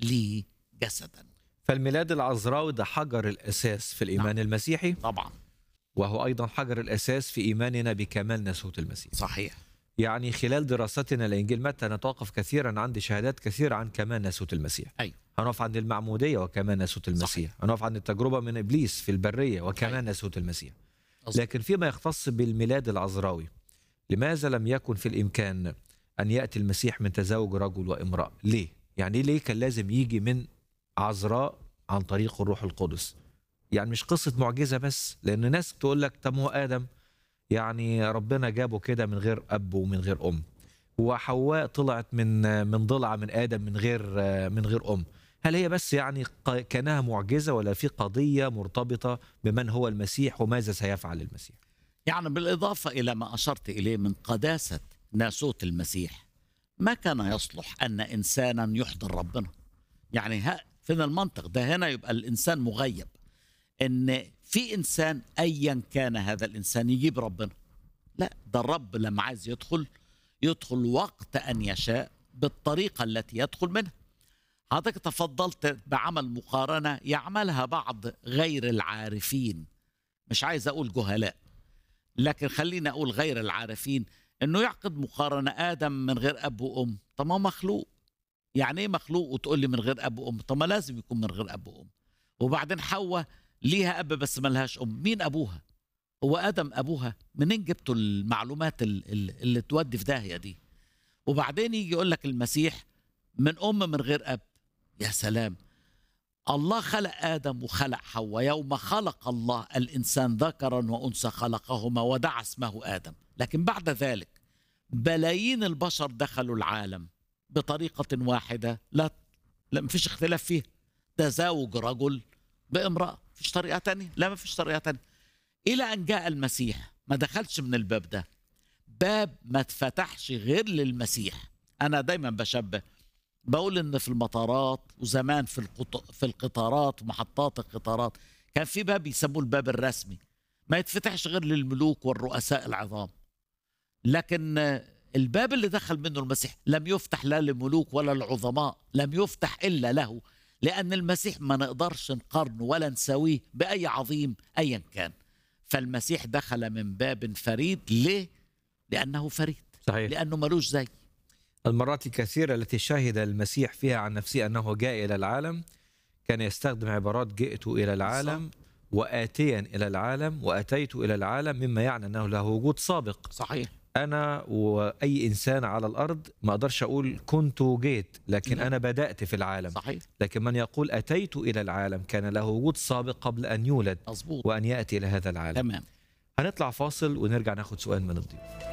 لي جسدا فالميلاد العذراوي ده حجر الاساس في الايمان المسيحي طبعا وهو ايضا حجر الاساس في ايماننا بكمال ناسوت المسيح صحيح يعني خلال دراستنا لانجيل متى نتوقف كثيرا عند شهادات كثيره عن كمال ناسوت المسيح أيوة. هنقف عند المعموديه وكمال ناسوت المسيح صحيح. هنقف عند التجربه من ابليس في البريه وكمال أيوة. ناسوت المسيح مظبوط. لكن فيما يختص بالميلاد العذراوي لماذا لم يكن في الامكان ان ياتي المسيح من تزاوج رجل وامراه ليه يعني ليه كان لازم يجي من عذراء عن طريق الروح القدس يعني مش قصه معجزه بس لان ناس تقول لك طب هو ادم يعني ربنا جابه كده من غير اب ومن غير ام وحواء طلعت من من ضلع من ادم من غير من غير ام هل هي بس يعني ق- كانها معجزه ولا في قضيه مرتبطه بمن هو المسيح وماذا سيفعل المسيح يعني بالإضافة إلى ما أشرت إليه من قداسة ناسوت المسيح ما كان يصلح أن إنسانا يحضر ربنا يعني ها فين المنطق ده هنا يبقى الإنسان مغيب إن في إنسان أيا كان هذا الإنسان يجيب ربنا لا ده الرب لما عايز يدخل يدخل وقت أن يشاء بالطريقة التي يدخل منها حضرتك تفضلت بعمل مقارنة يعملها بعض غير العارفين مش عايز أقول جهلاء لكن خليني اقول غير العارفين انه يعقد مقارنه ادم من غير اب وام طب ما هو مخلوق يعني ايه مخلوق وتقول لي من غير اب وام طب ما لازم يكون من غير اب وام وبعدين حواء ليها اب بس ما لهاش ام مين ابوها هو ادم ابوها منين جبتوا المعلومات ال- ال- اللي تودي في داهيه دي وبعدين يجي يقول لك المسيح من ام من غير اب يا سلام الله خلق آدم وخلق حواء يوم خلق الله الإنسان ذكرا وأنثى خلقهما ودعا اسمه آدم لكن بعد ذلك بلايين البشر دخلوا العالم بطريقة واحدة لا لا مفيش اختلاف فيها تزاوج رجل بامرأة مفيش طريقة تانية لا مفيش طريقة تانية إلى أن جاء المسيح ما دخلش من الباب ده باب ما اتفتحش غير للمسيح أنا دايما بشبه بقول ان في المطارات وزمان في القط... في القطارات ومحطات القطارات كان في باب يسموه الباب الرسمي ما يتفتحش غير للملوك والرؤساء العظام لكن آه، الباب اللي دخل منه المسيح لم يفتح لا للملوك ولا للعظماء لم يفتح الا له لان المسيح ما نقدرش نقارنه ولا نساويه باي عظيم ايا كان فالمسيح دخل من باب فريد ليه لانه فريد صحيح لانه ملوش زي المرات الكثيرة التي شهد المسيح فيها عن نفسه أنه جاء إلى العالم كان يستخدم عبارات جئت إلى العالم وآتيا إلى العالم وأتيت إلى العالم مما يعني أنه له وجود سابق صحيح أنا وأي إنسان على الأرض ما أقدرش أقول كنت جيت لكن لا. أنا بدأت في العالم صحيح لكن من يقول أتيت إلى العالم كان له وجود سابق قبل أن يولد مظبوط وأن يأتي إلى هذا العالم تمام هنطلع فاصل ونرجع ناخد سؤال من الضيوف